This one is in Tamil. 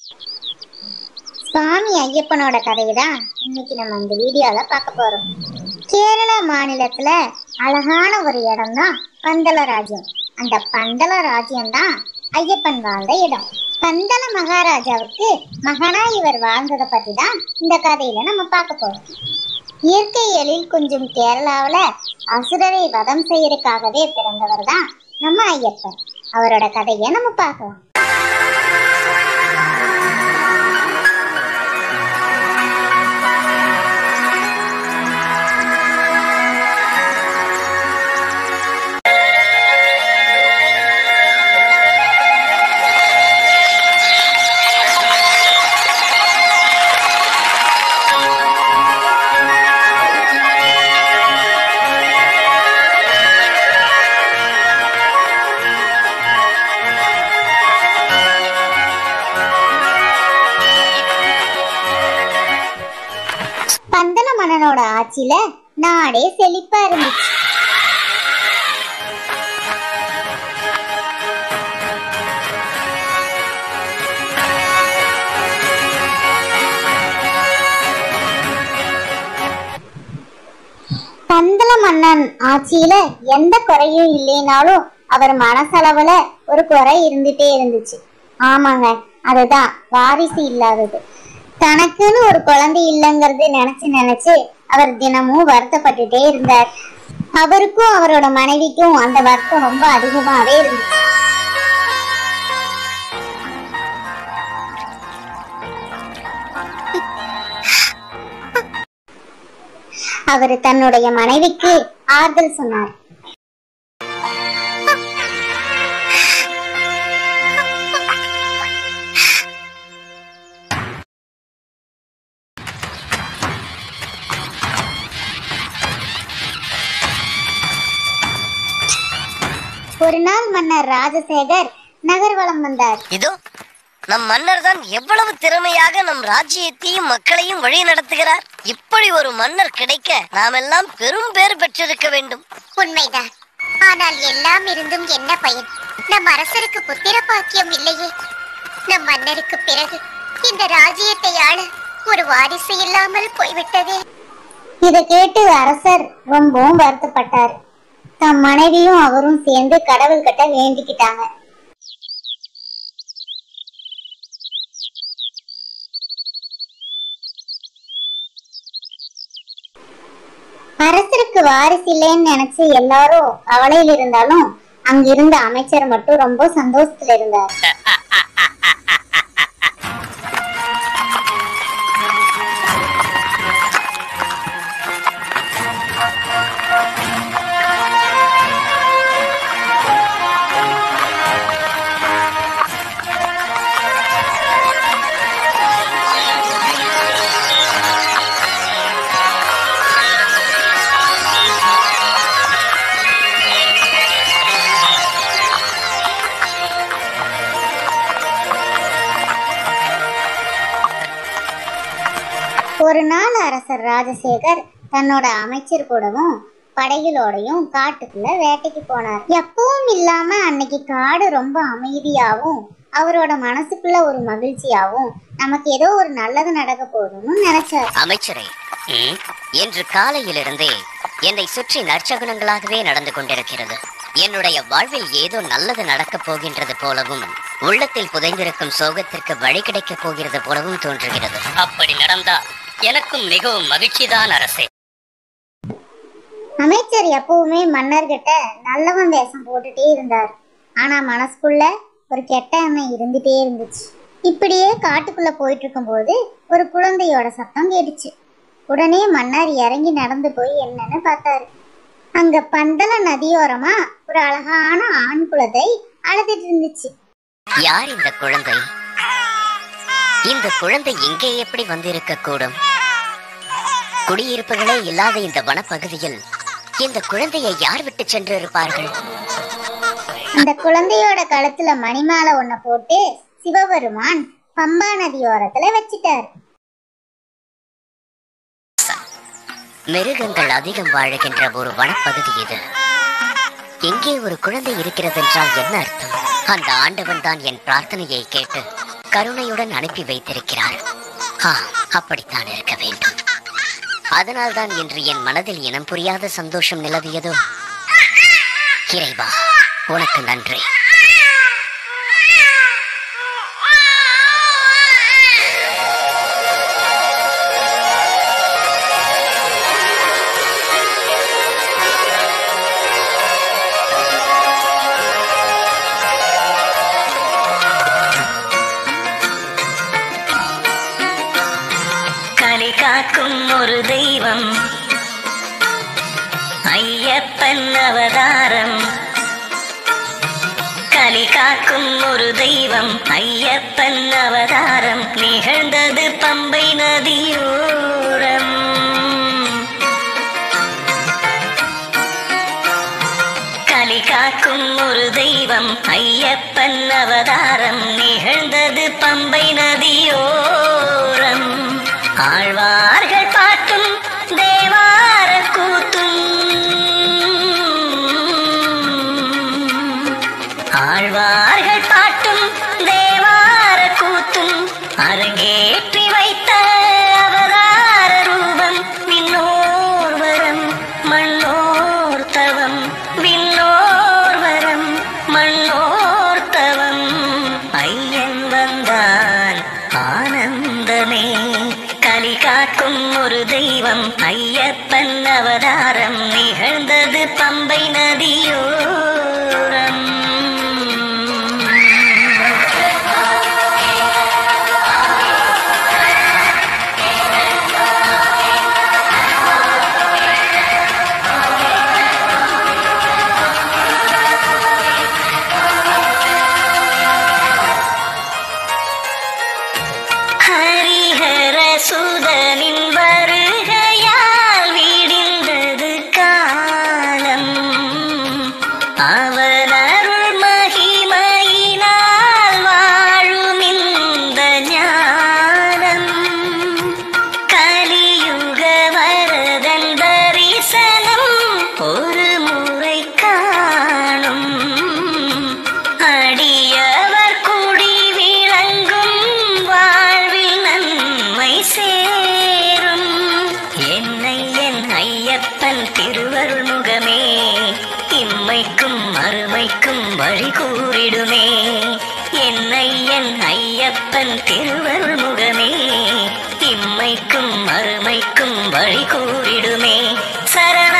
சுவாமி ஐயப்பனோட கதையை தான் இன்னைக்கு நம்ம இந்த வீடியோல பார்க்க போறோம் கேரள மாநிலத்துல அழகான ஒரு இடம் தான் பந்தல ராஜ்யம் அந்த பந்தல ராஜ்யம் தான் ஐயப்பன் வாழ்ந்த இடம் பந்தல மகாராஜாவுக்கு மகனா இவர் வாழ்ந்ததை பத்தி தான் இந்த கதையில நம்ம பார்க்க போறோம் இயற்கை எழில் கொஞ்சம் கேரளாவுல அசுரரை வதம் செய்யறதுக்காகவே பிறந்தவர் தான் நம்ம ஐயப்பன் அவரோட கதையை நம்ம பார்க்கலாம் பந்தல மன்னனோட ஆட்சியில நாடே செழிப்பா இருந்துச்சு பந்தல மன்னன் ஆட்சியில எந்த குறையும் இல்லைனாலும் அவர் மனசளவுல ஒரு குறை இருந்துட்டே இருந்துச்சு ஆமாங்க அதுதான் வாரிசு இல்லாதது தனக்குன்னு ஒரு குழந்தை இல்லைங்கிறது நினைச்சு நினைச்சு அவர் தினமும் வருத்தப்பட்டுட்டே இருந்தார் அவருக்கும் அவரோட மனைவிக்கும் அந்த வருத்தம் ரொம்ப அதிகமாவே இருந்துச்சு அவர் தன்னுடைய மனைவிக்கு ஆறுதல் சொன்னார் ஒரு நாள் மன்னர் ராஜசேகர் நகர்வலம் வந்தார் இதோ நம் மன்னர் தான் எவ்வளவு திறமையாக நம் ராஜ்யத்தையும் மக்களையும் வழி நடத்துகிறார் இப்படி ஒரு மன்னர் கிடைக்க நாம் எல்லாம் பெரும் பேர் பெற்றிருக்க வேண்டும் உண்மைதான் ஆனால் எல்லாம் இருந்தும் என்ன பயன் நம் அரசருக்கு புத்திர பாக்கியம் இல்லையே நம் மன்னருக்கு பிறகு இந்த ராஜ்யத்தை ஆள ஒரு வாரிசு இல்லாமல் போய்விட்டதே இதை கேட்டு அரசர் ரொம்பவும் வருத்தப்பட்டார் தம் மனைவியும் அவரும் சேர்ந்து கடவுள் கிட்ட வேண்டிக்கிட்டாங்க அரசருக்கு வாரிசு இல்லைன்னு நினைச்சு எல்லாரும் கவலையில் இருந்தாலும் அங்கிருந்த அமைச்சர் மட்டும் ரொம்ப சந்தோஷத்துல இருந்தார் ஒரு நாள் அரசர் ராஜசேகர் தன்னோட அமைச்சர் கூடவும் படைகளோடையும் காட்டுக்குள்ள வேட்டைக்கு போனார் எப்பவும் இல்லாம அன்னைக்கு காடு ரொம்ப அமைதியாவும் அவரோட மனசுக்குள்ள ஒரு மகிழ்ச்சியாவும் நமக்கு ஏதோ ஒரு நல்லது நடக்க போகுதுன்னு நினைச்சார் அமைச்சரே ம், இன்று காலையிலிருந்தே என்னை சுற்றி நற்சகுனங்களாகவே நடந்து கொண்டிருக்கிறது என்னுடைய வாழ்வில் ஏதோ நல்லது நடக்கப் போகின்றது போலவும் உள்ளத்தில் புதைந்திருக்கும் சோகத்திற்கு வழி கிடைக்கப் போகிறது போலவும் தோன்றுகிறது அப்படி நடந்தால் எனக்கும் மிகவும் மகிழ்ச்சிதான் அரசே அமைச்சர் எப்பவுமே மன்னர்கிட்ட நல்லவன் வேஷம் போட்டுட்டே இருந்தார் ஆனா மனசுக்குள்ள ஒரு கெட்ட எண்ணம் இருந்துட்டே இருந்துச்சு இப்படியே காட்டுக்குள்ள போயிட்டு இருக்கும்போது ஒரு குழந்தையோட சத்தம் கேட்டுச்சு உடனே மன்னர் இறங்கி நடந்து போய் என்னன்னு பார்த்தாரு அங்க பந்தல நதியோரமா ஒரு அழகான ஆண் குழந்தை அழுதுட்டு இருந்துச்சு யார் இந்த குழந்தை இந்த குழந்தை இங்கே எப்படி வந்திருக்க கூடும் குடியிருப்புகளே இல்லாத இந்த வனப்பகுதியில் இந்த குழந்தையை யார் விட்டு சென்று இருப்பார்கள் அந்த குழந்தையோட கழுத்துல மணிமாலை ஒன்ன போட்டு சிவபெருமான் பம்பா நதியோரத்துல வச்சிட்டாரு மிருகங்கள் அதிகம் வாழுகின்ற ஒரு வனப்பகுதி இது இங்கே ஒரு குழந்தை இருக்கிறது என்றால் என்ன அர்த்தம் அந்த ஆண்டவன் தான் என் பிரார்த்தனையை கேட்டு கருணையுடன் அனுப்பி வைத்திருக்கிறார் ஆ அப்படித்தான் இருக்க வேண்டும் அதனால்தான் இன்று என் மனதில் இனம் புரியாத சந்தோஷம் நிலவியதோ இறைவா உனக்கு நன்றி கலி காக்கும் ஒரு தெய்வம் ஐயப்பன் அவதாரம் கலி காக்கும் ஒரு தெய்வம் ஐயப்பன் அவதாரம் நிகழ்ந்தது பம்பை நதியோரம் கலி காக்கும் ஒரு தெய்வம் ஐயப்பன் அவதாரம் நிகழ்ந்தது பம்பை நதியோரம் ஆழ்வார்கள் பாட்டும் தேவார கூத்தும் ஆழ்வார்கள் பாட்டும் தேவார கூத்தும் அரங்கேற்றி வைத்த அவதார ரூபம் விண்ணோர் வரம் மண்ணோர் தவம் விண்ணோர் வரம் மண்ணோர் தவம் ஐயன் வந்தான் ஆனந்தமே கலி காக்கும் ஒரு தெய்வம் ஐயப்பன் அவதாரம் நிகழ்ந்தது பம்பை நதியோரம் ஹரிஹர சுதனின் வருகையால் விடிந்தது காலம் அவன் அருள் மகிமையினால் வாழும் இந்த ஞானம் கலியுக வரதன் தரிசனம் ஒரு முறை காணும் அடியவர் குடி விளங்கும் வாழ்வில் நன்மை சேரும் என்னை என் ஐயப்பன் திருவருள் முகமே இம்மைக்கும் மறுமைக்கும் வழி கூறிடுமே என்னை என் ஐயப்பன் திருவருள் முகமே இம்மைக்கும் மறுமைக்கும் வழி கூறிடுமே சரண